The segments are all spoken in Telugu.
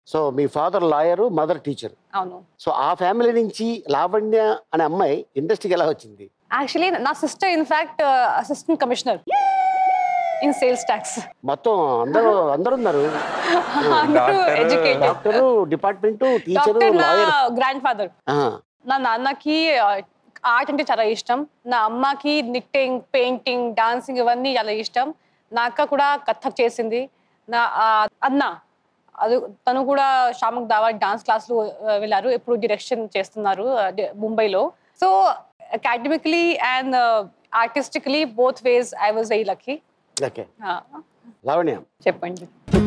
సో మీ ఫాదర్ లాయరు మదర్ టీచర్ అవును సో ఆ ఫ్యామిలీ నుంచి లావణ్య అనే అమ్మాయి ఇండస్ట్రీకి ఎలా వచ్చింది యాక్చువల్లీ నా sister in fact assistant commissioner in sales tax మొత్తం అందరూ అందరు ఉన్నారు educated doctor department teacher doctor నా లాయర్ గ్రాండ్ ఫాదర్ నా నాన్నకి ఆర్ట్ అంటే చాలా ఇష్టం నా అమ్మకి నిట్టింగ్ పెయింటింగ్ డాన్సింగ్ ఇవన్నీ చాలా ఇష్టం నా అక్క కూడా కథక్ చేసింది నా ఆ, అన్న అది తను కూడా షామక్ దావా డాన్స్ క్లాసులు వెళ్ళారు ఇప్పుడు డైరెక్షన్ చేస్తున్నారు ఆ, డి- ముంబైలో so academically and artistically both ways I was very lucky okay Lavanya చెప్పండి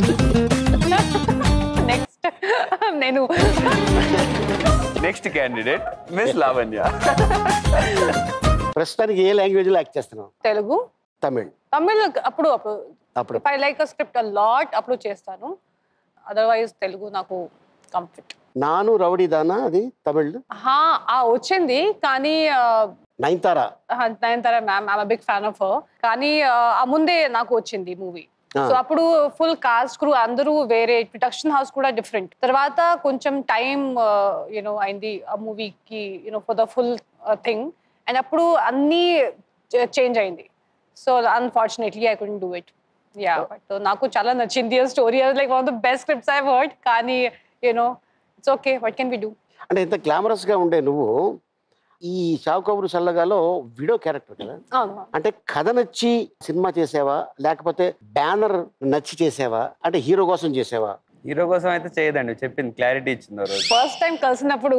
నెక్స్ట్ నేను నెక్స్ట్ క్యాండిడేట్ మిస్ లావణ్య ప్రస్తుతానికి ఏ లాంగ్వేజ్ లో యాక్ట్ చేస్తున్నావు తెలుగు తమిళ్ తమిళ్ అప్పుడు అప్పుడు అప్పుడు if I like script lot అప్పుడు చేస్తాను అదర్వైజ్ తెలుగు నాకు కంఫర్ట్ నాను రౌడీదానా అది తమిళ్ హా ఆ వచ్చింది కానీ Nayanthara Nayanthara ma'am I'm big fan of కానీ ఆ, ఆ ముందే నాకు వచ్చింది మూవీ Ah. సో అప్పుడు ఫుల్ కాస్ట్ క్రూ అందరూ వేరే ప్రొడక్షన్ హౌస్ కూడా డిఫరెంట్ తర్వాత కొంచెం టైం యూనో అయింది ఆ మూవీకి you know for the full thing and అప్పుడు అన్నీ చేంజ్ అయింది so unfortunately I couldn't do it yeah but నాకు చాలా నచ్చింది story like one of the best scripts I heard కానీ you know it's okay what can we do అంటే ఇంత గ్లామరస్ గా ఉండే నువ్వు ఈ షావు కబురు సల్లగాలో విడో క్యారెక్టర్ కదా అవును అంటే కథ నచ్చి సినిమా చేసావా లేకపోతే బ్యానర్ నచ్చి చేసావా అంటే హీరో కోసం చేసావా హీరో కోసం అయితే చేయదండి చెప్పింది క్లారిటీ ఇచ్చింది ఆ రోజు ఫస్ట్ టైం కలిసినప్పుడు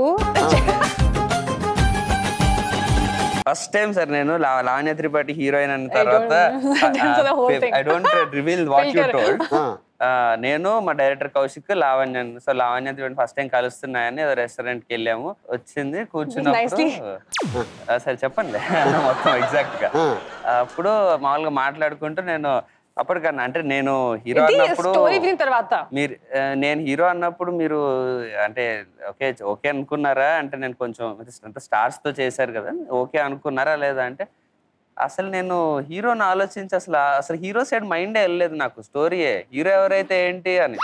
ఫస్ట్ టైం సార్ నేను లా- లావణ్య త్రిపాఠి హీరోయిన్ అన్న I don't తర్వాత know. That's the whole thing. I don't reveal what you Filter. Told ఆ, నేను మా director Kaushik Lavanya so Lavanya Tripathi first time కలుస్తున్నాయని ఏదో restaurant కి వెళ్ళాము వచ్చింది కూర్చున్నప్పుడు ఆ, సరే చెప్పండి మొత్తం ఎగ్జాక్ట్ గా ఆ. అప్పుడు మామూలుగా మాట్లాడుకుంటూ నేను అప్పటికన్నా అంటే నేను హీరో ఇది అన్నప్పుడు స్టోరీ విని తర్వాత మీరు ఆ, నేను హీరో అన్నప్పుడు మీరు అంటే ఓకే ఓకే అనుకున్నారా అంటే నేను కొంచెం అంటే స్టార్స్ తో చేశారు కదా ఓకే అనుకున్నారా లేదా అంటే అసలు నేను హీరోని ఆలోచించి అసలు ఆ- అసలు హీరో సైడ్ మైండే వెళ్ళలేదు నాకు స్టోరీయే హీరో ఎవరైతే ఏంటి అని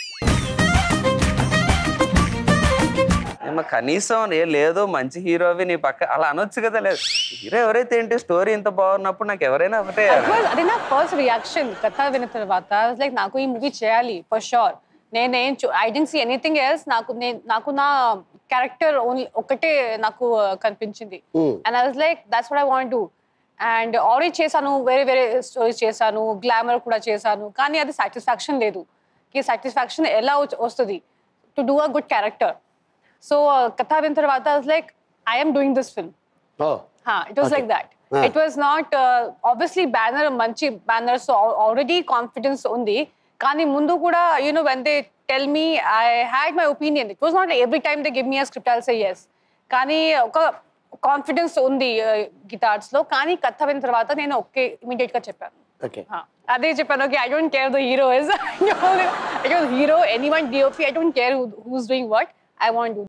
ఏమో కనీసం ఏ లేదు మంచి హీరోవి నీ పక్క అలా అనొచ్చు కదా లేదు హీరో ఎవరైతే ఏంటి స్టోరీ ఇంత బాగున్నప్పుడు నాకు ఎవరైనా ఒకటే అది నా ఫస్ట్ రియాక్షన్ కథ విన్న తర్వాత లైక్ నాకు ఈ మూవీ చేయాలి ఫర్ షూర్ నేనేం I didn't see anything else నాకు నేను నాకు నా క్యారెక్టర్ ఓన్లీ ఒకటే నాకు uh, కనిపించింది um, and I was like that's what I want to and already చేశాను వేరే వేరే స్టోరీస్ చేశాను గ్లామర్ కూడా చేశాను కానీ అది సాటిస్ఫాక్షన్ లేదు ఈ సాటిస్ఫాక్షన్ ఎలా వచ్- వస్తుంది to do a good character so కథ విన్న తర్వాత like I'm doing this film oh Huh, it was Okay. like that. Ah. It was not uh, obviously banner manchi banner so al- already confidence undi. Kani mundu kuda you know when they tell me I had my opinion. It was not every time they give me a script I'll say yes. కానీ ఒక కాన్ఫిడెన్స్ ఉంది గిటార్స్ లో కానీ కథ విన్న తర్వాత నేను ఓకే ఇమీడియట్ గా చెప్పాను ఓకే Huh. అదే చెప్పాను okay I don't care the hero is I don't hero anyone DOP I don't care who's doing what I want